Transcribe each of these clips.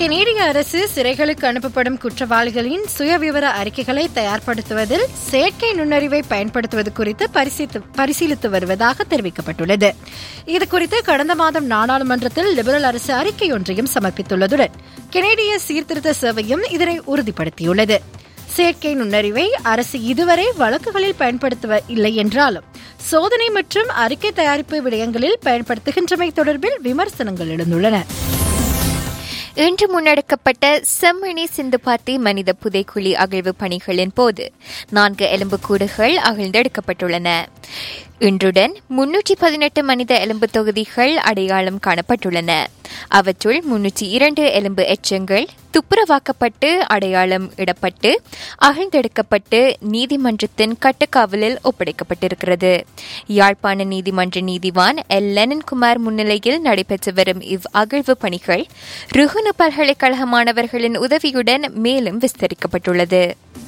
கெனேடிய அரசு சிறைகளுக்கு அனுப்பப்படும் குற்றவாளிகளின் சுயவிவர அறிக்கைகளை தயார்படுத்துவதில் செயற்கை நுண்ணறிவை பயன்படுத்துவது குறித்து பரிசித்து- பரிசீலித்து வருவதாக தெரிவிக்கப்பட்டுள்ளது இதுகுறித்து கடந்த மாதம் நாடாளுமன்றத்தில் லிபரல் அரசு அறிக்கை ஒன்றையும் சமர்ப்பித்துள்ளதுடன் கெனேடிய சீர்திருத்த சேவையும் இதனை உறுதிப்படுத்தியுள்ளது செயற்கை நுண்ணறிவை அரசு இதுவரை வழக்குகளில் பயன்படுத்துவ இல்லை என்றாலும் சோதனை மற்றும் அறிக்கை தயாரிப்பு விடயங்களில் பயன்படுத்துகின்றமை தொடர்பில் விமர்சனங்கள் எழுந்துள்ளன இன்று முன்னெடுக்கப்பட்ட செம்மணி சிந்துபாத்தி மனித புதைக்குழி அகழ்வு பணிகளின் போது நான்கு எலும்புக்கூடுகள் அகழ்ந்தெடுக்கப்பட்டுள்ளன இன்றுடன் முன்னூற்றி பதினெட்டு மனித எலும்பு தொகுதிகள் அடையாளம் காணப்பட்டுள்ளன அவற்றுள் முன்னூற்றி இரண்டு எலும்பு எச்சங்கள் துப்புரவாக்கப்பட்டு அடையாளம் இடப்பட்டு அகழ்ந்தெடுக்கப்பட்டு நீதிமன்றத்தின் கட்டுக்காவலில் ஒப்படைக்கப்பட்டிருக்கிறது யாழ்ப்பாண நீதிமன்ற நீதிவான் எல் லெனன்குமார் முன்னிலையில் நடைபெற்று வரும் இவ் அகழ்வு பணிகள் ருகுணு பல்கலைக்கழக மாணவர்களின் உதவியுடன் மேலும் விஸ்தரிக்கப்பட்டுள்ளது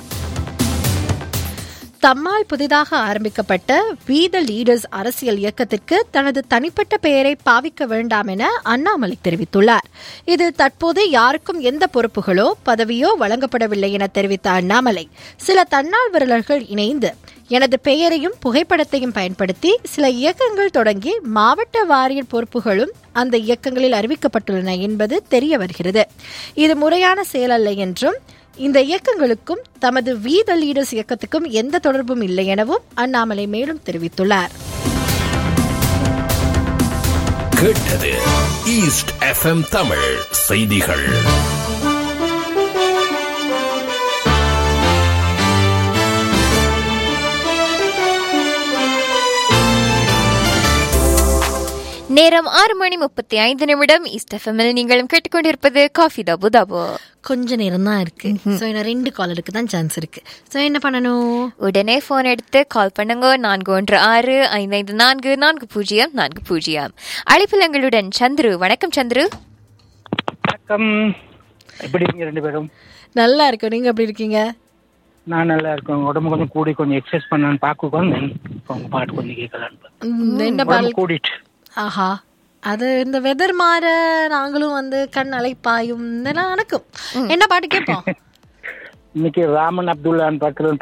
தம்மால் புதிதாக ஆரம்பிக்கப்பட்ட வி த லீடர்ஸ் அரசியல் இயக்கத்திற்கு தனது தனிப்பட்ட பெயரை பாவிக்க வேண்டாம் என அண்ணாமலை தெரிவித்துள்ளார் இது தற்போது யாருக்கும் எந்த பொறுப்புகளோ பதவியோ வழங்கப்படவில்லை என தெரிவித்த அண்ணாமலை சில தன்னார்வலர்கள் இணைந்து எனது பெயரையும் புகைப்படத்தையும் பயன்படுத்தி சில இயக்கங்கள் தொடங்கி மாவட்ட வாரிய பொறுப்புகளும் அந்த இயக்கங்களில் அறிவிக்கப்பட்டுள்ளன என்பது தெரிய வருகிறது இது முறையான செயல் அல்ல என்றும் இந்த இயக்கங்களுக்கும் தமது வி த லீடர்ஸ் இயக்கத்துக்கும் எந்த தொடர்பும் இல்லை எனவும் அண்ணாமலை மேலும் தெரிவித்துள்ளார் கேட்டது ஈஸ்ட் எஃப்எம் தமிழ் செய்திகள் நேரம் ஆறு மணி முப்பத்தி ஐந்து நிமிடம் ஈஸ்ட் எஃப்எம்மில் நீங்களும் கேட்டுக்கொண்டிருப்பது காஃபி தபு தபு கொஞ்ச நேரம் தான் இருக்கு ஸோ இன்னும் ரெண்டு காலருக்கு தான் சான்ஸ் இருக்கு ஸோ என்ன பண்ணணும் உடனே போன் எடுத்து கால் பண்ணுங்க நான்கு ஒன்று ஆறு ஐந்து ஐந்து நான்கு நான்கு பூஜ்ஜியம் நான்கு பூஜ்ஜியம் அழைப்பில் எங்களுடன் சந்துரு வணக்கம் சந்துரு வணக்கம் எப்படி இருக்கீங்க ரெண்டு பேரும் நல்லா இருக்கு நீங்க எப்படி இருக்கீங்க நான் நல்லா இருக்கேன் உடம்பு கொஞ்சம் கூடி கொஞ்சம் எக்ஸசைஸ் பண்ணான்னு பார்க்க வந்து உங்க பாட்டு கொஞ்சம் கேட்கலான்னு பார்த்தேன். ம், என்ன உடம்பு பால் கூடிட்டு ஆஹா அது இந்த வெதர் மாற நாங்களும் வந்து கண் அலைப்பாயும் இதெல்லாம் நடக்கும் என்ன பாட்டு கேட்போம் இன்னைக்கு ராமன் அப்துல்லான்னு படத்துல